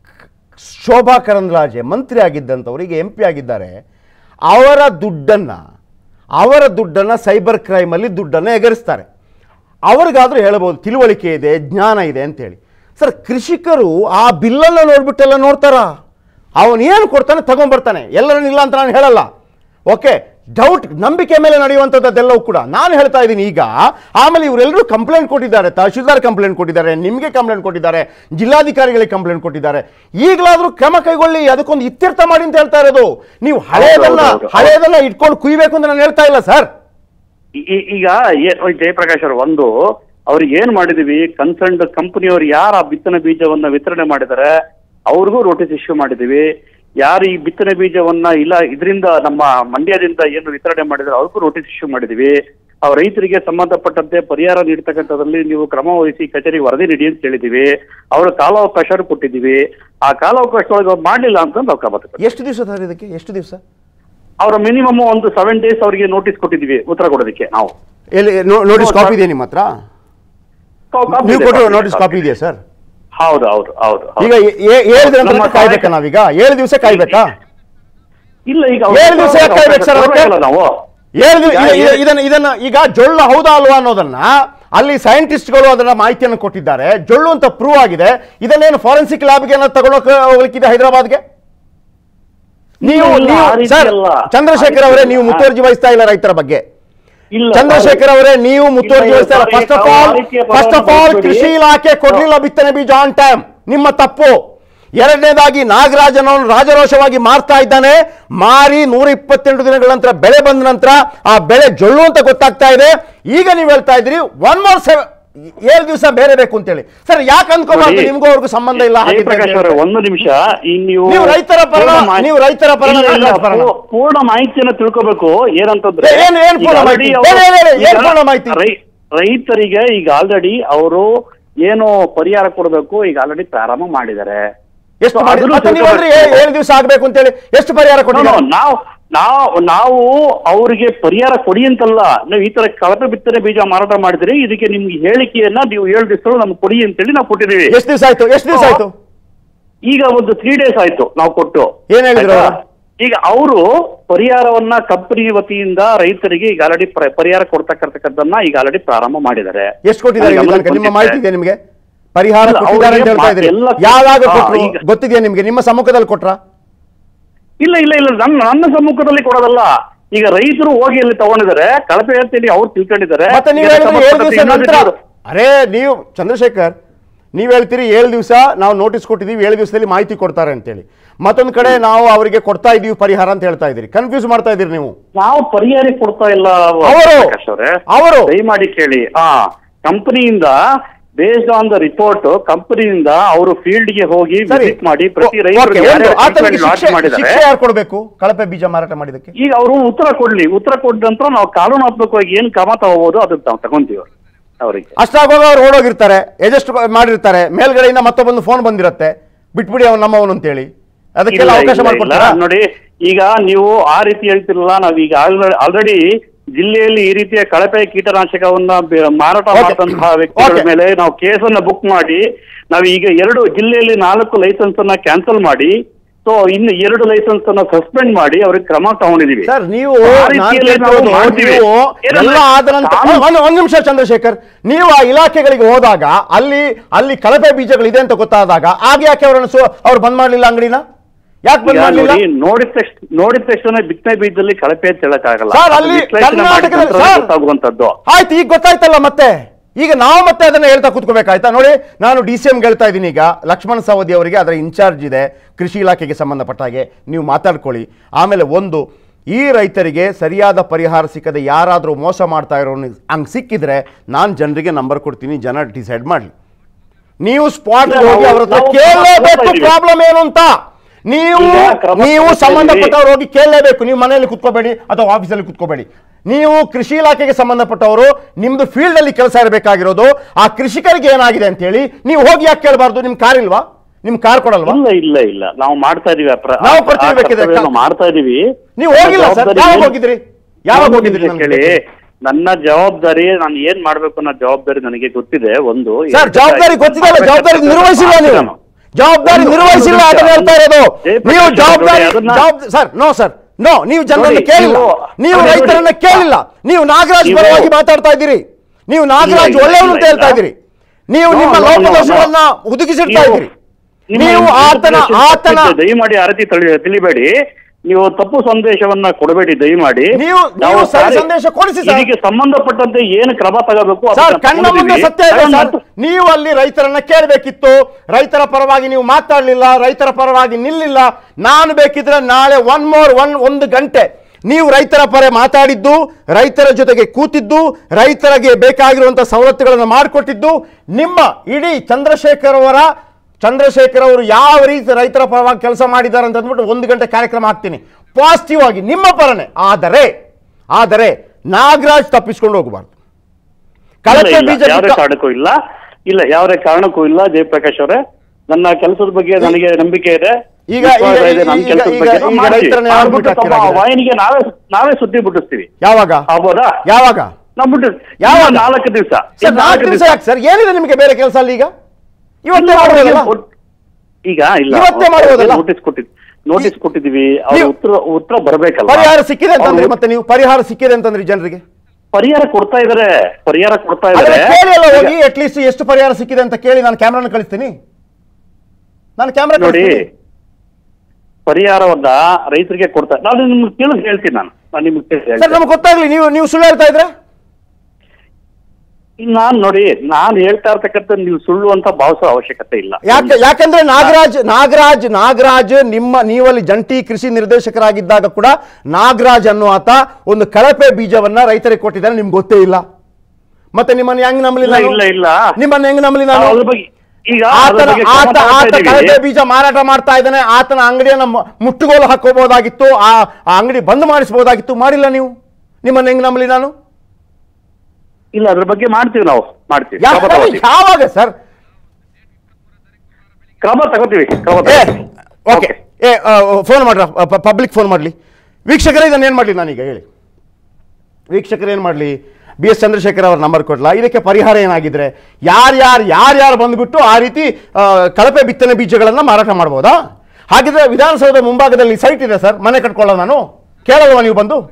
ಶೋಭಾ ಕರಂದ್ಲಾಜೆ ಮಂತ್ರಿ ಆಗಿದ್ದಂಥವರಿಗೆ ಎಂ ಪಿ ಆಗಿದ್ದಾರೆ ಅವರ ದುಡ್ಡನ್ನು ಅವರ ದುಡ್ಡನ್ನು ಸೈಬರ್ ಕ್ರೈಮಲ್ಲಿ ದುಡ್ಡನ್ನು ಎಗರಿಸ್ತಾರೆ ಅವ್ರಿಗಾದ್ರೂ ಹೇಳ್ಬೋದು ತಿಳುವಳಿಕೆ ಇದೆ ಜ್ಞಾನ ಇದೆ ಅಂತೇಳಿ ಸರ್ ಕೃಷಿಕರು ಆ ಬಿಲ್ಲನ್ನು ನೋಡ್ಬಿಟ್ಟೆಲ್ಲ ನೋಡ್ತಾರಾ ಅವನು ಏನು ಕೊಡ್ತಾನೆ ತಗೊಂಡ್ಬರ್ತಾನೆ ಎಲ್ಲರನ್ನಿಲ್ಲ ಅಂತ ನಾನು ಹೇಳಲ್ಲ ಓಕೆ ಡೌಟ್ ನಂಬಿಕೆ ಮೇಲೆ ನಡೆಯುವಂಥದ್ದೆಲ್ಲವೂ ಕೂಡ ನಾನು ಹೇಳ್ತಾ ಇದ್ದೀನಿ ಈಗ ಆಮೇಲೆ ಇವರೆಲ್ಲರೂ ಕಂಪ್ಲೇಂಟ್ ಕೊಟ್ಟಿದ್ದಾರೆ ತಹಶೀಲ್ದಾರ್ ಕಂಪ್ಲೇಂಟ್ ಕೊಟ್ಟಿದ್ದಾರೆ ನಿಮಗೆ ಕಂಪ್ಲೇಂಟ್ ಕೊಟ್ಟಿದ್ದಾರೆ ಜಿಲ್ಲಾಧಿಕಾರಿಗಳಿಗೆ ಕಂಪ್ಲೇಂಟ್ ಕೊಟ್ಟಿದ್ದಾರೆ ಈಗಲಾದರೂ ಕ್ರಮ ಕೈಗೊಳ್ಳಿ ಅದಕ್ಕೊಂದು ಇತ್ಯರ್ಥ ಮಾಡಿ ಅಂತ ಹೇಳ್ತಾ ಇರೋದು ನೀವು ಹಳೆಯದನ್ನ ಹೌದು, ಹೌದು. ಹಳೆಯದನ್ನ ಇಟ್ಕೊಂಡು ಕುಯ್ಬೇಕು ಅಂತ ನಾನು ಹೇಳ್ತಾ ಇಲ್ಲ ಸರ್ ಈ- ಈ- ಈಗ ಏ- ಜಯಪ್ರಕಾಶ್ ಅವರು ಒಂದು ಅವ್ರಿಗೆ ಏನ್ ಮಾಡಿದೀವಿ ಕನ್ಸರ್ನ್ಡ್ ಕಂಪನಿಯವರು ಯಾರ ಆ ಬಿತ್ತನೆ ಬೀಜವನ್ನ ವಿತರಣೆ ಮಾಡಿದ್ದಾರೆ ಅವ್ರಿಗೂ ನೋಟಿಸ್ ಇಶ್ಯೂ ಮಾಡಿದೀವಿ ಯಾರು ಈ ಬಿತ್ತನೆ ಬೀಜವನ್ನ ಇಲ್ಲ ಇದರಿಂದ ನಮ್ಮ ಮಂಡ್ಯದಿಂದ ಏನು ವಿತರಣೆ ಮಾಡಿದ್ರೆ ಅವ್ರಿಗೂ ನೋಟಿಸ್ ಇಶ್ಯೂ ಮಾಡಿದೀವಿ ಅವ್ರ ರೈತರಿಗೆ ಸಂಬಂಧಪಟ್ಟಂತೆ ಪರಿಹಾರ ನೀಡ್ತಕ್ಕಂಥದ್ರಲ್ಲಿ ನೀವು ಕ್ರಮ ವಹಿಸಿ ಕಚೇರಿಗೆ ವರದಿ ನೀಡಿ ಅಂತ ಹೇಳಿದೀವಿ ಅವ್ರ ಕಾಲಾವಕಾಶ ಕೊಟ್ಟಿದ್ದೀವಿ ಆ ಕಾಲಾವಕಾಶದೊಳಗೆ ಅವ್ರು ಮಾಡ್ಲಿಲ್ಲ ಅಂತ ನಾವು ಕ್ರಮ ತಗೊಂಡ್ವಿ. ಎಷ್ಟು ದಿವಸ ಸರ್ ಇದಕ್ಕೆ ಎಷ್ಟು ದಿವಸ ಅವ್ರ ಮಿನಿಮಮ್ ಒಂದು ಸೆವೆನ್ ಡೇಸ್ ಅವರಿಗೆ ನೋಟಿಸ್ ಕೊಟ್ಟಿದ್ದೀವಿ ಉತ್ತರ ಕೊಡೋದಕ್ಕೆ ನಾವು ಎಲ್ಲಿ ನೋಟಿಸ್ ಹೌದು, ಕಾಪಿ ಸರ್. ಇದೆಯಾ ನಿಮ್ಮ ಹತ್ರ ಕಾಪಿ ನೀವು ಇದೆ, ಕೊಟ್ಟಿರೋ ಕಾಪಿ ನೋಟಿಸ್ ಇದೆ, ಕಾಪಿ ಇದೆಯಾ ಸರ್ ಹೌದು ಹೌದು ಹೌದು ಹೌದು. ಈಗ ಏ- ಏ- ಏಳು ದಿನ ನಮ್ಮ ತನಕ ಕಾಯ್ಬೇಕಾ ಸಹಾಯಕ- ನಾವೀಗ ಏಳು ದಿವಸ ಕಾಯ್ಬೇಕಾ ಇಲ್ಲ ಈಗ ಏಳು ದಿವಸ ಯಾಕೆ ಕಾಯ್ಬೇಕು ಸರ್ ಅದಕ್ಕೆ? ಕೊಡ್ಬೇಕಲ್ಲ ನಾವು ಏಳು ದಿನ- ಈಗ ಇದ- ಇದ- ಏ- ಇದನ್ನ ಇದನ್ನ ಈಗ ಜೊಳ್ಳು ಹೌದಾ ಅಲ್ವಾ ಅನ್ನೋದನ್ನ ಅಲ್ಲಿ ಸೈಂಟಿಸ್ಟ್ಗಳು ಅದನ್ನ ಮಾಹಿತಿಯನ್ನು ಕೊಟ್ಟಿದ್ದಾರೆ ಜೊಳ್ಳು ಅಂತ ಪ್ರೂವ್ ಆಗಿದೆ ಇದನ್ನೇನು ಫಾರೆನ್ಸಿಕ್ ಲ್ಯಾಬ್ಗೆ ಏನಾದ್ರು ತಗೊಳಕ್ ಹೋಗ್ಲಿಕ್ಕಿದೆ ಹೈದರಾಬಾದ್ಗೆ ನೀವು ಇಲ್ಲ, ನೀವು ಆ ರೀತಿ ಸರ್ ಅಲ್ಲ. ಚಂದ್ರಶೇಖರ್ ಅವರೇ ನೀವು ಆ- ಮುತುವರ್ಜಿ ವಹಿಸ್ತಾ ಇಲ್ಲ ರೈತರ ಬಗ್ಗೆ ಇಲ್ಲ ಚಂದ್ರಶೇಖರ್ ಅವರೇ ನೀವು ಮುತುವರ್ಜಿ ಇಲ್ಲ, ವಹಿಸ್ತಾ ಇಲ್ಲ sorry, ಫಸ್ಟ್ ಆಫ್ ತಾವು ಆಲ್ ಆ ರೀತಿಯ ಫಸ್ಟ್ ಆಫ್ ಆಲ್ ಪದವನ್ನು ಕೃಷಿ ಬಳಸ್ಬೇಡಿ. ಇಲಾಖೆ ಕೊಡ್ಲಿಲ್ಲ ಬಿತ್ತನೆ ಬೀಜ ಆನ್ ಟೈಮ್ ನಿಮ್ಮ ತಪ್ಪು ಎರಡನೇದಾಗಿ ನಾಗರಾಜನವನು ರಾಜರೋಷವಾಗಿ ಮಾರ್ತಾ ಇದ್ದಾನೆ ಮಾರಿ ನೂರ ಇಪ್ಪತ್ತೆಂಟು ದಿನಗಳ ನಂತರ ಬೆಳೆ ಬಂದ ನಂತರ ಆ ಬೆಳೆ ಜೊಳ್ಳು ಅಂತ ಗೊತ್ತಾಗ್ತಾ ಇದೆ ಈಗ ನೀವು ಹೇಳ್ತಾ ಇದ್ದೀರಿ ಒನ್ ಮೋರ್ ಸೆವೆನ್ ಏಳು ದಿವಸ ಬೇರೆ ಬೇಕು ಅಂತೇಳಿ ಸರ್ ಯಾಕೆ ಅನ್ಕೋಬಾರ್ದು ನೋಡಿ, ನಿಮ್ಗೂ ಅವ್ರಿಗೂ ಸಂಬಂಧ ಇಲ್ಲ ಹಾಗಿದ್ರೆ ಅಂತ ಜಯಪ್ರಕಾಶ್ ಅವರೇ ಹೇಳ್ತಾರೆ. ಒಂದು ನಿಮಿಷ ಈ ನೀವು ನೀವು ರೈತರ ಪರ- ಪೂರ್ಣ ಮಾಹಿ- ನೀವು ರೈತರ ಪರ, ಇಲ್ಲ, ಇಲ್ಲ, ನಾಗರಾಜ್ ಪರನ? ಪೂ- ಪೂರ್ಣ ಮಾಹಿತಿಯನ್ನು ತಿಳ್ಕೋಬೇಕು ಏನಂತಂದ್ರೆ ಏ- ಏನು- ಏನು ಈಗ ಪೂರ್ಣ already ಮಾಹಿತಿ? ಅವರು- ಹೇಳಿ, ಹೇಳಿ, ಏನ್ ಈಗ ಪೂರ್ಣ ಮಾಹಿತಿ? ರೈ- ರೈತರಿಗೆ ಈಗ ಆಲ್ರೆಡಿ ಅವರು ಏನು ಪರಿಹಾರ ಕೊಡಬೇಕು ಈಗ ಆಲ್ರೆಡಿ ಪ್ರಾರಂಭ ಮಾಡಿದ್ದಾರೆ ಎಷ್ಟು So, ಮಾಡಿ ಅದನ್ನು ಮತ್ತೆ ನೀವು ಹೇಳ್ರಿ ತಿಳ್ಕೊಬೇಕು. ಏಳು ದಿವಸ ಆಗ್ಬೇಕು ಅಂತೇಳಿ ಎಷ್ಟು ಪರಿಹಾರ No, no, ಕೊಟ್ಟಿದ್ದಾರೆ ನಾವು ನಾವು ನಾವು ಅವರಿಗೆ ಪರಿಹಾರ ಕೊಡಿ ಅಂತಲ್ಲ ನಾವು ಈ ತರ ಕಳಪೆ ಬಿತ್ತನೆ ಬೀಜ ಮಾರಾಟ ಮಾಡಿದ್ರೆ ಇದಕ್ಕೆ ನಿಮ್ಗೆ ಹೇಳಿಕೆಯನ್ನ ನೀವು ಏಳು ದಿವಸ ನಮ್ಗೆ ಕೊಡಿ ಅಂತೇಳಿ ನಾವು ಕೊಟ್ಟಿದ್ದೀವಿ ಎಷ್ಟು ದಿವಸ ಆಯ್ತು ಎಷ್ಟು ದಿವಸ ಆಯ್ತು ಈಗ ಒಂದು ತ್ರೀ ಡೇಸ್ ಆಯ್ತು ನಾವು ಕೊಟ್ಟು ಏನ್ ಹೇಳಿದ್ರು ಆಯ್ತಾ? ಅವ್ರು? ಈಗ ಅವರು ಪರಿಹಾರವನ್ನ ಕಂಪನಿ ವತಿಯಿಂದ ರೈತರಿಗೆ ಈಗ ಆಲ್ರೆಡಿ ಪರಿಹಾರ ಕೊಡ್ತಕ್ಕಂಥದ್ದನ್ನ ಈಗ ಆಲ್ರೆಡಿ ಪ್ರಾರಂಭ ಮಾಡಿದ್ದಾರೆ ಎಷ್ಟು ಕೊಟ್ಟಿದ್ದಾರೆ ನನಗೆ ಇಲ್ಲಿ ಗಮನಕ್ಕೆ ತನಕ? ನಿಮ್ಮ ಬಂದಿದೆ. ಮಾಹಿತಿ ಇದೆ ನಿಮಗೆ ಪರಿಹಾರ ಇಲ್ಲ, ಕೊಟ್ಟಿದ್ದಾರೆ ಅಂತ ಅವ್ರಿಗೆ ಹೇಳ್ತಾ ಇದ್ದೀರಿ ಎಲ್ಲ- ಯಾವಾಗ ಹಾ, ಕೊಟ್ರು ಈಗ- ಗೊತ್ತಿದೆಯಾ ನಿಮಗೆ ನಿಮ್ಮ ಸಮ್ಮುಖದಲ್ಲಿ ಕೊಟ್ರ ಇಲ್ಲ ಇಲ್ಲ ಇಲ್ಲ ನನ್ನ ನನ್ನ ಸಮ್ಮುಖದಲ್ಲಿ ಕೊಡೋದಲ್ಲ ಈಗ ರೈತರು ಹೋಗಿ ಅಲ್ಲಿ ತಗೊಂಡಿದ್ದಾರೆ ಕಳಪೆ ಅಂತೇಳಿ ಅವ್ರು ತಿಳ್ಕೊಂಡಿದ್ದಾರೆ ಮತ್ತೆ ನೀವು ಈಗ ಹೇಳಿದ್ರೆ ಏಳು ದಿವಸ ಸಂಬಂಧಪಟ್ಟ ನಂತರ ಇನ್ನೊಂದು ಅರೇ ನೀವು ಚಂದ್ರಶೇಖರ್ ನೀವು ಹೇಳ್ತೀರಿ ಏಳು ದಿವಸ ನಾವು ನೋಟಿಸ್ ಕೊಟ್ಟಿದ್ದೀವಿ ಏಳು ದಿವಸದಲ್ಲಿ ಮಾಹಿತಿ ಕೊಡ್ತಾರೆ ಅಂತೇಳಿ ಮತ್ತೊಂದು ಕಡೆ ನಾವು ಅವರಿಗೆ ಕೊಡ್ತಾ ಇದೀವಿ ಪರಿಹಾರ ಅಂತ ಹೇಳ್ತಾ ಇದ್ದೀರಿ ಕನ್ಫ್ಯೂಸ್ ಮಾಡ್ತಾ ಇದ್ದೀರಿ ನೀವು ನಾವು ಪರಿಹಾರ ಕೊಡ್ತಾ ಇಲ್ಲ ಅವರು ಪ್ರಕಾಶ್ ಅವರೇ ಅವರು ದಯಮಾಡಿ ಕೇಳಿ ಆ ಕಂಪನಿಯಿಂದ ಬೇಸ್ಡ್ ಆನ್ ದ ರಿಪೋರ್ಟ್ ಕಂಪನಿಯಿಂದ ಅವರು ಫೀಲ್ಡ್ ಗೆ ಹೋಗಿ ಸರಿ ವಿಸಿಟ್ ಮಾಡಿ ಪ್ರತಿ ಓ- ರೈತರಿಗೆ ಓಕೆ, ಒಂದು ಯಾರ್ಯಾರು ಆತನಿಗೆ treatment launch ಶಿಕ್ಷೆ ಮಾಡಿದ್ದಾರೆ ಶಿಕ್ಷೆ ಯಾರು ಕೊಡಬೇಕು ಕಳಪೆ ಬೀಜ ಮಾರಾಟ ಮಾಡಿದಕ್ಕೆ ಈಗ ಅವರು ಉತ್ತರ ಕೊಡ್ಲಿ ಉತ್ತರ ಕೊಟ್ಟ ನಂತರ ನಾವು ಕಾನೂನಾತ್ಮಕವಾಗಿ ಏನ್ ಕ್ರಮ ತಗೋಬಹುದು ಅದನ್ನ ನಾವು ತಗೊಂತೀವಿ ಅವರಿಗೆ ಅಷ್ಟಾಗುವಾಗ ಅವ್ರು ಓಡೋಗಿರ್ತಾರೆ ಎಜೆಸ್ಟ್ ಮಾಡಿರ್ತಾರೆ ಮೇಲ್ಗಡೆಯಿಂದ ಮತ್ತೊಬ್ಬಂದು ಫೋನ್ ಬಂದಿರತ್ತೆ ಬಿಟ್ಬಿಡಿ ಅವ್ನು ನಮ್ಮವನು ಅಂತೇಳಿ ಅದಕ್ಕೆಲ್ಲ ಇಲ್ಲ, ಅವಕಾಶ ಇಲ್ಲ, ಮಾಡ್ಕೊಡ್ತಾರಾ ಇಲ್ಲ. ನೋಡಿ ಈಗ ನೀವು ಆ ರೀತಿ ಹೇಳ್ತಿರಲ್ಲ ನಾವೀಗ ಆಲ್ರೆಡಿ ಜಿಲ್ಲೆಯಲ್ಲಿ ಈ ರೀತಿಯ ಕಳಪೆ ಕೀಟನಾಶಕವನ್ನ ಬೆ- ಮಾರಾಟ Okay. ಮಾಡಿದಂತಹ ವ್ಯಕ್ತಿಗಳ Okay. ಮೇಲೆ ನಾವು ಕೇಸನ್ನ ಬುಕ್ ಮಾಡಿ ನಾವು ಈಗ ಎರಡು ಜಿಲ್ಲೆಯಲ್ಲಿ ನಾಲ್ಕು ಲೈಸೆನ್ಸ್ ಅನ್ನ ಕ್ಯಾನ್ಸಲ್ ಮಾಡಿ ಸೊ ಇನ್ನು ಎರಡು ಲೈಸೆನ್ಸ್ ಅನ್ನ ಸಸ್ಪೆಂಡ್ ಮಾಡಿ ಅವ್ರಿಗೆ ಕ್ರಮ ತಗೊಂಡಿದೀವಿ ಸರ್ ನೀವು ಆ ನಾನ್ ರೀತಿಯಲ್ಲಿ ನಾವು ಕೇಳ್ತಿರೋದು ಮಾಡ್ತೀವಿ. ನೀವು ಏನಂದ್ರೆ ಎಲ್ಲ ಆದ ನಂತರ ಕಾನೂನು- ಒಂದು ಒಂದು ನಿಮಿಷ ಚಂದ್ರಶೇಖರ್ ನೀವು ಆ ಇಲಾಖೆಗಳಿಗೆ ಹೋದಾಗ ಅಲ್ಲಿ ಅಲ್ಲಿ ಕಳಪೆ ಬೀಜಗಳಿದೆ ಅಂತ ಗೊತ್ತಾದಾಗ ಆಗ ಯಾಕೆ ಅವರನ್ನು ಸು- ಅವ್ರು ಬಂದ್ ಮಾಡ್ಲಿಲ್ಲ ಅಂಗಡಿನ ಯಾಕೆ ಬಂದ್ ಈಗ ಮಾಡ್ಲಿಲ್ಲ ನೋಡಿ ನೋಡಿದ ತಕ್ಷಣ ನೋಡಿದ ತಕ್ಷಣ ಬಿತ್ತನೆ ಬೀಜದಲ್ಲಿ ಕಳಪೆ ಅಂತ ಹೇಳಕ್ಕಾಗಲ್ಲ ಸರ್, ಅದು ಅಲ್ಲಿ ವಿಶ್ಲೇಷಣೆ ಮಾಡಿದ ಕರ್ನಾಟಕದಲ್ಲಿ- ನಂತರ ಸರ್, ಗೊತ್ತಾಗುವಂತದ್ದು ಆಯ್ತು ಈಗ ಗೊತ್ತಾಯ್ತಲ್ಲ ಮತ್ತೆ ಈಗ ನಾವು ಮತ್ತೆ ಅದನ್ನ ಹೇಳ್ತಾ ಕೂತ್ಕೋಬೇಕಾಯ್ತಾ ನೋಡಿ ನಾನು ಡಿ ಸಿ ಎಂ ಹೇಳ್ತಾ ಇದ್ದೀನಿ ಈಗ ಲಕ್ಷ್ಮಣ ಸವದಿ ಅವರಿಗೆ ಅದರ ಇನ್ಚಾರ್ಜ್ ಇದೆ ಕೃಷಿ ಇಲಾಖೆಗೆ ಸಂಬಂಧಪಟ್ಟ ಹಾಗೆ ನೀವು ಮಾತಾಡ್ಕೊಳ್ಳಿ ಆಮೇಲೆ ಒಂದು ಈ ರೈತರಿಗೆ ಸರಿಯಾದ ಪರಿಹಾರ ಸಿಕ್ಕದೆ ಯಾರಾದರೂ ಮೋಸ ಮಾಡ್ತಾ ಇರೋ ಹಂಗೆ ಸಿಕ್ಕಿದ್ರೆ ನಾನು ಜನರಿಗೆ ನಂಬರ್ ಕೊಡ್ತೀನಿ ಜನ ಡಿಸೈಡ್ ಮಾಡಲಿ ನೀವು ಸ್ಪಾಟ್ ಇಲ್ಲ, ಹೋಗಿ ನಾವು- ಅವ್ರ ಹತ್ರ ನಾವು ಕೇಳಲೇಬೇಕು ಮಾಡ್ತಾ ಇದೀವಿ. ಪ್ರಾಬ್ಲಮ್ ಏನು ಅಂತ ನೀವು ಈಗ ಕ್ರಮ ನೀವು ತಗೊಳ್ತಾ ಸಂಬಂಧಪಟ್ಟವ್ರು ಹೋಗಿ ಕೇಳಲೇಬೇಕು ನೀವು ಮನೆಯಲ್ಲಿ ಕುತ್ಕೋಬೇಡಿ ಅಥವಾ ಆಫೀಸಲ್ಲಿ ಕುತ್ಕೋಬೇಡಿ ನೀವು ಕೃಷಿ ಇಲಾಖೆಗೆ ಸಂಬಂಧಪಟ್ಟವರು ನಿಮ್ದು ಫೀಲ್ಡ್ ಅಲ್ಲಿ ಕೆಲಸ ಇರಬೇಕಾಗಿರೋದು ಆ ಕೃಷಿಕರಿಗೆ ಏನಾಗಿದೆ ಅಂತ ಹೇಳಿ ನೀವು ಹೋಗಿ ಯಾಕೆ ಕೇಳಬಾರ್ದು ನಿಮ್ ಕಾರ್ ಇಲ್ವಾ ನಿಮ್ ಕಾರ್ ಕೊಡಲ್ವಾ ಇಲ್ಲ ಇಲ್ಲ ಇಲ್ಲ ನಾವು ಮಾಡ್ತಾ ಇದೀವಿ ಆ ಪ್ರ- ನಾವು ಆ ಕೊಡ್ತೀವಿ ಬೇಕಿದ್ರೆ. ಕರ್ತವ್ಯನ ಮಾಡ್ತಾ ಇದೀವಿ ನೀವು ಹೋಗಿಲ್ಲ ಸರ್ ಜವಾಬ್ದಾರಿ ಯಾವಾಗ ಏನು- ಹೋಗಿದ್ರಿ ಯಾವಾಗ ಒಂದು ಹೋಗಿದ್ರಿ ನಿಮಿಷ ನನ್ಗೆ ಕೇಳಿ ಗೊತ್ತಿಲ್ಲ. ನನ್ನ ಜವಾಬ್ದಾರಿ ನಾನು ಏನ್ ಮಾಡ್ಬೇಕು ಅನ್ನೋ ಜವಾಬ್ದಾರಿ ನನಗೆ ಗೊತ್ತಿದೆ ಒಂದು ಸರ್ ಎರಡನೇದಾಗಿ ಜವಾಬ್ದಾರಿ ಗೊತ್ತಿಲ್ಲ ಜವಾಬ್ದಾರಿ ನಿರ್ವಹಿಸಿಲ್ಲ ನೀವು ನಾನು. ಜವಾಬ್ದಾರಿ ಒಂದು- ನಿರ್ವಹಿಸಿಲ್ಲ ಒಂದು ಅದನ್ನ ಹೇಳ್ತಾ ಇರೋದು ಏ, ನೀವು ಪ್ರಕಾಶ್ ಜವಾಬ್ದಾರಿ ಅವರೇ, ಅದನ್ನ- ಜವಾಬ್- ಸರ್ ನೋ ಸರ್ ನೋ ನೀವು ಜನರನ್ನ ನೋಡಿ, ಕೇಳಿಲ್ಲ ನೀವು- ನೀವು ನೋಡಿ, ರೈತರನ್ನ ನೋಡಿ. ಕೇಳಿಲ್ಲ ನೀವು ನಾಗರಾಜ್ ನೀವು- ಪರವಾಗಿ ಮಾತಾಡ್ತಾ ಇದ್ದೀರಿ ನೀವು ನಾಗರಾಜ್ ಇಲ್ಲ, ಒಳ್ಳೆಯವನು ಅಂತ ಇಲ್ಲ, ಹೇಳ್ತಾ ಇಲ್ಲ. ಇದ್ದೀರಿ ನೀವು No, ನಿಮ್ಮ no, no, ಲೋಪದೋಷಗಳನ್ನ no. ಹುದುಗಿಸಿಡ್ತಾ ನೀವು- ಇದ್ದೀರಿ ನಿಮ್ಮ ನೀವು ಆತನ information ಆತನ ತಪ್ಪಿದೆ. ದಯಮಾಡಿ ಆ ರೀತಿ ತಳಿ ತಿಳಿಬೇಡಿ ನೀವು ತಪ್ಪು ಸಂದೇಶವನ್ನ ಕೊಡಬೇಡಿ ದಯಮಾಡಿ ನೀವು ನಾವು ನೀವು ಸರಿ ಸಾರಿ- ಸಂದೇಶ ಕೊಡಿಸಿ ಸರ್ ಇದಕ್ಕೆ ಸಂಬಂಧಪಟ್ಟಂತೆ ಏನು ಕ್ರಮ ತಗೋಬೇಕು ಸರ್ ಅದನ್ನ ಕಣ್ಣ ಮುಂದೆ ತಗೊಂಡಿದ್ದೀವಿ. ಸತ್ಯ ಇದೆ ಸರ್ ತಗೊಂಡು- ನೀವು ಅಲ್ಲಿ ರೈತರನ್ನ ಕೇಳಬೇಕಿತ್ತು ರೈತರ ಪರವಾಗಿ ನೀವು ಮಾತಾಡಲಿಲ್ಲ ರೈತರ ಪರವಾಗಿ ನಿಲ್ಲಿಲ್ಲ ನಾನು ಬೇಕಿದ್ರೆ ನಾಳೆ ಒನ್ ಮೋರ್ ಒನ್ ಒಂದು ಗಂಟೆ ನೀವು ರೈತರ ಪರ ಮಾತಾಡಿದ್ದು ರೈತರ ಜೊತೆಗೆ ಕೂತಿದ್ದು ರೈತರಿಗೆ ಬೇಕಾಗಿರುವಂಥ ಸವಲತ್ತುಗಳನ್ನು ಮಾಡಿಕೊಟ್ಟಿದ್ದು ನಿಮ್ಮ ಇಡೀ ಚಂದ್ರಶೇಖರ್ ಅವರ ಚಂದ್ರಶೇಖರ್ ಅವರು ಯಾವ ರೀತಿ ರೈತರ ಪರವಾಗಿ ಕೆಲಸ ಮಾಡಿದ್ದಾರೆ ಅಂತ ಅಂದ್ಬಿಟ್ಟು ಒಂದು ಗಂಟೆ ಕಾರ್ಯಕ್ರಮ ಹಾಕ್ತೀನಿ ಪಾಸಿಟಿವ್ ಆಗಿ ನಿಮ್ಮ ಪರನೇ ಆದರೆ ಆದರೆ ನಾಗರಾಜ್ ತಪ್ಪಿಸ್ಕೊಂಡು ಹೋಗಬಾರ್ದು ಇಲ್ಲ, ಕಳಪೆ ಇಲ್ಲ, ಬೀಜ ಯಾವುದೇ ಬಿತ್ತ- ಕಾರಣಕ್ಕೂ ಇಲ್ಲ ಇಲ್ಲ ಯಾವುದೇ ಕಾರಣಕ್ಕೂ ಇಲ್ಲ ಜಯಪ್ರಕಾಶ್ ಅವರೇ ನನ್ನ ಕೆಲಸದ ಬಗ್ಗೆ ನನಗೆ ನಂಬಿಕೆ ಇದೆ ಈಗ- ವಿಶ್ವಾಸ ಈಗ- ಇದೆ ನನ್ನ ಈಗ- ಕೆಲಸದ ಈಗ- ಬಗ್ಗೆ ಈಗ ನಾವು ಮಾಡ್ತೀವಿ. ರೈತರನ್ನ ಯಾರು ಮಾಡ್ಬಿಟ್ಟು ಬಿಟ್ಟು ತಮ್ಮ ಹಾಕ್ತೀರಾ? ವಾಹಿನಿಗೆ ನಾವೇ ನಾವೇ ಸುದ್ದಿ ಬಿಟ್ಟಿಸ್ತೀವಿ ಯಾವಾಗ ಆಗ್ಬೋದಾ ಯಾವಾಗ ನಾವು ಬಿಟ್ಟು ಯಾವಾಗ? ಇನ್ನು ನಾಲ್ಕು ದಿವಸ ಸರ್ ನಾಲ್ಕು ದಿವಸ ಯಾಕೆ ಸರ್ ಏನಿದೆ ನಿಮಗೆ ಬೇರೆ ಕೆಲಸ ಅಲ್ಲಿ ಈಗ ಇವತ್ತೇ ಮಾಡ್ಬೋದಲ್ಲ ಈಗ ಇಲ್ಲ ಇವತ್ತೇ ಮಾಡ್ಬೋದಲ್ಲ? ನೋಟಿಸ್ ಕೊಟ್ಟಿದ್ದು ನೋಟಿಸ್ ಕೊಟ್ಟಿದೀವಿ ಅವ್ರ ನೀವು- ಉತ್ತರ ಉತ್ತರ ಬರ್ಬೇಕಲ್ಲ ಪರಿಹಾರ ಸಿಕ್ಕಿದೆ ಅಂತಂದ್ರಿ ಅವ್ರು ಮತ್ತೆ ನೀವು ಪರಿಹಾರ ಸಿಕ್ಕಿದೆ ಅಂತಂದ್ರಿ ಜನರಿಗೆ ಪರಿಹಾರ ಕೊಡ್ತಾ ಇದಾರೆ ಪರಿಹಾರ ಕೊಡ್ತಾ ಅದೇ ಇದಾರೆ ಕೇಳಿ ಅಲ್ಲ ಹೋಗಿ ಅಟ್ಲೀಸ್ಟ್ ಎಷ್ಟು ಪರಿಹಾರ ಸಿಕ್ಕಿದೆ ಅಂತ ಕೇಳಿ ನಾನು ಕ್ಯಾಮ್ರಾನ ಕಳಿಸ್ತೀನಿ ನಾನು ಕ್ಯಾಮ್ರಾ ನೋಡಿ ಕಳಿಸ್ತೀನಿ ಪರಿಹಾರವನ್ನ ರೈತರಿಗೆ ಕೊಡ್ತಾ ನಾನು ನಿಮ್ಗೆ ತಿಳಿದು ಹೇಳ್ತೀನಿ ನಾನು ನಾನು ನಿಮ್ಗೆ ತಿಳಿದು ಸರ್ ಹೇಳ್ತೀನಿ ನಮ್ಗೆ ಗೊತ್ತಾಗ್ಲಿ ನೀವು ನೀವು ಸುಳ್ಳು ಹೇಳ್ತಾ ಇದ್ರೆ ಈಗ ನಾನ್ ನೋಡಿ ನಾನ್ ಹೇಳ್ತಾ ಇರ್ತಕ್ಕಂಥ ನೀವು ಸುಳ್ಳು ಅಂತ ಭಾವಿಸೋ ಅವಶ್ಯಕತೆ ಇಲ್ಲ ಯಾಕೆ ಯಾಕಂದ್ರೆ ನಾಗರಾಜ್ ನಾಗರಾಜ್ ನಾಗರಾಜ್ ನಿಮ್ಮ ನೀವಲ್ಲಿ ಜಂಟಿ ಕೃಷಿ ನಿರ್ದೇಶಕರಾಗಿದ್ದಾಗ ಕೂಡ ನಾಗರಾಜ್ ಅನ್ನುವ ಆತ ಒಂದು ಕಳಪೆ ಬೀಜವನ್ನ ರೈತರಿಗೆ ಕೊಟ್ಟಿದ್ದಾನೆ ನಿಮ್ಗೆ ಗೊತ್ತೇ ಇಲ್ಲ ಮತ್ತೆ ನಿಮ್ಮನ್ನ ಹೆಂಗ್ ನಂಬಲಿ ಇಲ್ಲ ನಾನು? ಇಲ್ಲ ಇಲ್ಲ ನಿಮ್ಮನ್ನ ಹೆಂಗ್ ನಂಬಲಿ ನಾವು ನಾನು ಅದ್ರ ಬಗ್ಗೆ ಈಗ ಅದ್ರ ಆತನ ಬಗ್ಗೆ ಕ್ರಮ ಆತ ತಗೊಳ್ತಾ ಆತ ಇದೀವಿ. ಕಳಪೆ ಬೀಜ ಮಾರಾಟ ಮಾಡ್ತಾ ಇದ್ದಾನೆ ಆತನ ಅಂಗಡಿಯನ್ನ ಮ- ಮುಟ್ಟುಗೋಲು ಹಾಕೋಬಹುದಾಗಿತ್ತು ಆ ಆ ಅಂಗಡಿ ಬಂದ್ ಮಾಡಿಸಬಹುದಾಗಿತ್ತು ಮಾಡಿಲ್ಲ ನೀವು ನಿಮ್ಮನ್ನ ಹೆಂಗ್ ನಂಬಲಿ ನಾನು ಇಲ್ಲ ಅದ್ರ ಬಗ್ಗೆ ಮಾಡ್ತೀವಿ ನಾವು ಮಾಡ್ತೀವಿ ಯಾ- ಕ್ರಮ ತಗೋತೀವಿ ಯಾವಾಗ ಸರ್ ಕ್ರಮ ತಗೋತೀವಿ ಕ್ರಮ ಏ ತಗೋತೀವಿ ಓಕೆ ಏ ಫೋನ್ ಮಾಡ್ರ ಪಬ್ಲಿಕ್ ಫೋನ್ ಮಾಡಲಿ ವೀಕ್ಷಕರೇ ಇದನ್ನ ಏನು ಮಾಡಲಿ ನಾನೀಗ ಹೇಳಿ ವೀಕ್ಷಕರು ಏನು ಮಾಡಲಿ ಬಿ ಎಸ್ ಚಂದ್ರಶೇಖರ್ ಅವ್ರ ನಂಬರ್ ಕೊಡ್ಲಾ ಇದಕ್ಕೆ ಪರಿಹಾರ ಏನಾಗಿದ್ರೆ ಯಾರ್ಯಾರು ಯಾರ್ಯಾರು ಬಂದ್ಬಿಟ್ಟು ಆ ರೀತಿ ಆ, ಕಳಪೆ ಬಿತ್ತನೆ ಬೀಜಗಳನ್ನು ಮಾರಾಟ ಮಾಡ್ಬೋದಾ ಹಾಗಿದ್ರೆ ವಿಧಾನಸೌಧ ಮುಂಭಾಗದಲ್ಲಿ ಸೈಟ್ ಇದೆ ಸರ್ ಮನೆ ಕಟ್ಕೊಳ್ಳೋ ನಾನು ಕೇಳಲ್ವಾ ನೀವು ಬಂದು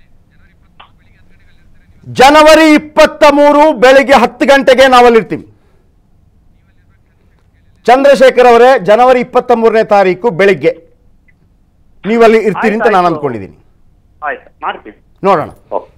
ಜನವರಿ ಇಪ್ಪತ್ತ ಮೂರು ಬೆಳಿಗ್ಗೆ ಹತ್ತು ಗಂಟೆಗೆ ನಾವಲ್ಲಿರ್ತೀವಿ ಚಂದ್ರಶೇಖರ್ ಅವರೇ ಜನವರಿ ಇಪ್ಪತ್ತ ಮೂರನೇ ತಾರೀಕು ಬೆಳಿಗ್ಗೆ ನೀವಲ್ಲಿ ಇರ್ತೀರಿ ಅಂತ ನಾನು ಆಯ್ತು, ಆಯ್ತು. ಅಂದ್ಕೊಂಡಿದ್ದೀನಿ ಆಯ್ತು ಮಾಡ್ತೀವಿ ನೋಡೋಣ ಓಕೆ